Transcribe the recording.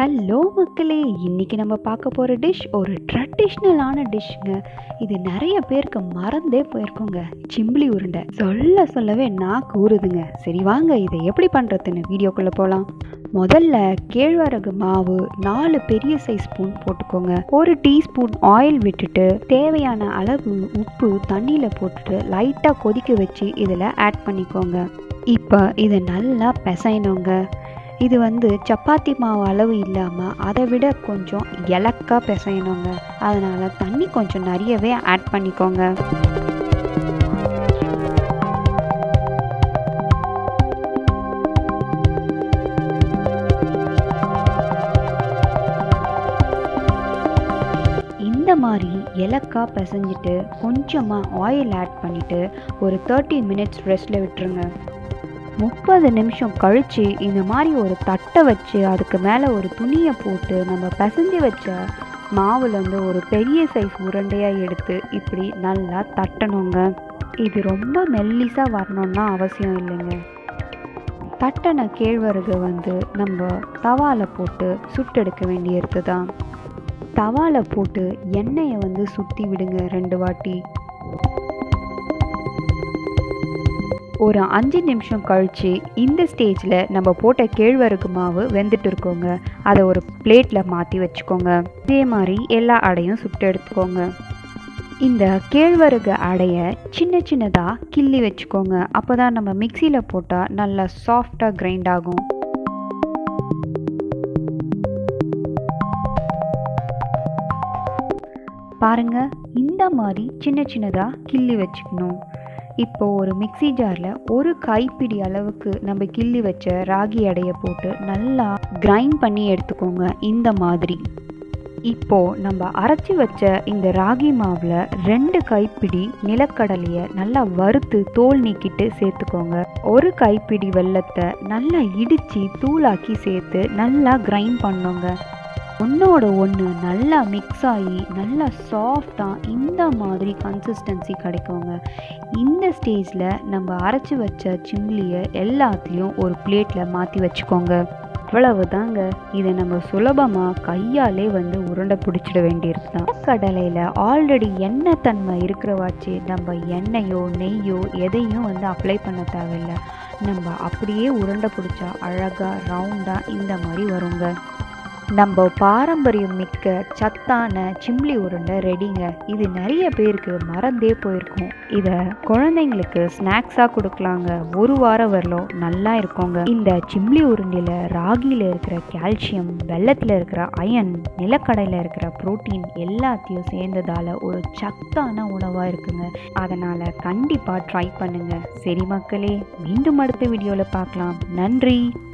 hello மக்களே இன்னைக்கு நம்ம பார்க்க போகிற டிஷ் ஒரு ட்ரெடிஷ்னலான டிஷ்ங்க இது நிறைய பேருக்கு மறந்தே போயிருக்கோங்க சிம்பிளி உருண்டை சொல்ல சொல்லவே நாக்கு ஊறுதுங்க சரி வாங்க இதை எப்படி பண்ணுறதுன்னு வீடியோக்குள்ளே போகலாம் முதல்ல கேழ்வரகு மாவு நாலு பெரிய சைஸ் ஸ்பூன் போட்டுக்கோங்க ஒரு டீஸ்பூன் ஆயில் விட்டுட்டு தேவையான அளவு உப்பு தண்ணியில் போட்டுட்டு லைட்டாக கொதிக்க வச்சு இதில் ஆட் பண்ணிக்கோங்க இப்போ இதை நல்லா பிசையணுங்க இது வந்து சப்பாத்தி மாவு அளவு இல்லாமல் அதை விட கொஞ்சம் இலக்கா பிசையணுங்க அதனால் தண்ணி கொஞ்சம் நிறையவே ஆட் பண்ணிக்கோங்க இந்த மாதிரி இலக்கா பிசைஞ்சிட்டு கொஞ்சமாக ஆயில் ஆட் பண்ணிவிட்டு ஒரு தேர்ட்டி மினிட்ஸ் ரெஸ்ட்டில் விட்டுருங்க முப்பது நிமிஷம் கழித்து இந்த மாதிரி ஒரு தட்டை வச்சு அதுக்கு மேலே ஒரு துணியை போட்டு நம்ம பிசைஞ்சு வச்ச மாவுலேருந்து ஒரு பெரிய சைஸ் உருண்டையாக எடுத்து இப்படி நல்லா தட்டணுங்க இது ரொம்ப மெல்லிஸாக வரணும்னா அவசியம் இல்லைங்க தட்டன கேழ்வரகு வந்து நம்ம தவாவில் போட்டு சுட்டெடுக்க வேண்டியது தான் தவாவில் போட்டு எண்ணெயை வந்து சுற்றி விடுங்க ரெண்டு வாட்டி ஒரு அஞ்சு நிமிஷம் கழித்து இந்த ஸ்டேஜில் நம்ம போட்ட கேழ்வரகு மாவு வெந்துட்டு இருக்கோங்க அதை ஒரு பிளேட்டில் மாற்றி வச்சுக்கோங்க இதே மாதிரி எல்லா அடையும் சுட்டு எடுத்துக்கோங்க இந்த கேழ்வரகு அடையை சின்ன சின்னதாக கிள்ளி வச்சுக்கோங்க அப்போ தான் நம்ம மிக்சியில் போட்டால் நல்லா சாஃப்டாக கிரைண்ட் ஆகும் பாருங்க இந்த மாதிரி சின்ன சின்னதாக கிள்ளி வச்சுக்கணும் இப்போ ஒரு மிக்சி ஜாரில் ஒரு கைப்பிடி அளவுக்கு நம்ம கிள்ளி வச்ச ராகி அடையை போட்டு நல்லா கிரைண்ட் பண்ணி எடுத்துக்கோங்க இந்த மாதிரி இப்போ நம்ம அரைச்சி வச்ச இந்த ராகி மாவில் ரெண்டு கைப்பிடி நிலக்கடலையை நல்லா வறுத்து தோல் நீக்கிட்டு சேர்த்துக்கோங்க ஒரு கைப்பிடி வெல்லத்தை நல்லா இடித்து தூளாக்கி சேர்த்து நல்லா கிரைண்ட் பண்ணுங்க ஒன்றோட ஒன்று நல்லா மிக்ஸ் ஆகி நல்லா சாஃப்டாக இந்த மாதிரி கன்சிஸ்டன்சி கிடைக்குங்க இந்த ஸ்டேஜில் நம்ம அரைச்சி வச்ச சிம்லியை எல்லாத்துலேயும் ஒரு பிளேட்டில் மாற்றி வச்சுக்கோங்க இவ்வளவு தாங்க இதை நம்ம சுலபமாக கையாலே வந்து உருண்டை பிடிச்சிட வேண்டியிருக்கு தான் கடலையில் ஆல்ரெடி எண்ணெய் தன்மை இருக்கிறவாச்சு நம்ம எண்ணெயோ நெய்யோ எதையும் வந்து அப்ளை பண்ண தேவையில்லை நம்ம அப்படியே உருண்டை பிடிச்சா அழகாக ரவுண்டாக இந்த மாதிரி வருங்க நம்ம பாரம்பரியம் மிக்க சத்தான சிம்லி உருண்டை ரெடிங்க இது நிறைய பேருக்கு மறந்தே போயிருக்கும் இதை குழந்தைங்களுக்கு ஸ்நாக்ஸாக கொடுக்கலாங்க ஒரு வாரம் வரலும் நல்லா இருக்குங்க இந்த சிம்லி உருண்டையில் ராகியில் இருக்கிற கால்சியம் வெள்ளத்தில் இருக்கிற அயன் நிலக்கடையில் இருக்கிற புரோட்டீன் எல்லாத்தையும் சேர்ந்ததால் ஒரு சத்தான உணவாக இருக்குங்க அதனால் கண்டிப்பாக ட்ரை பண்ணுங்க சரி மக்களே மீண்டும் அடுத்த வீடியோவில் பார்க்கலாம் நன்றி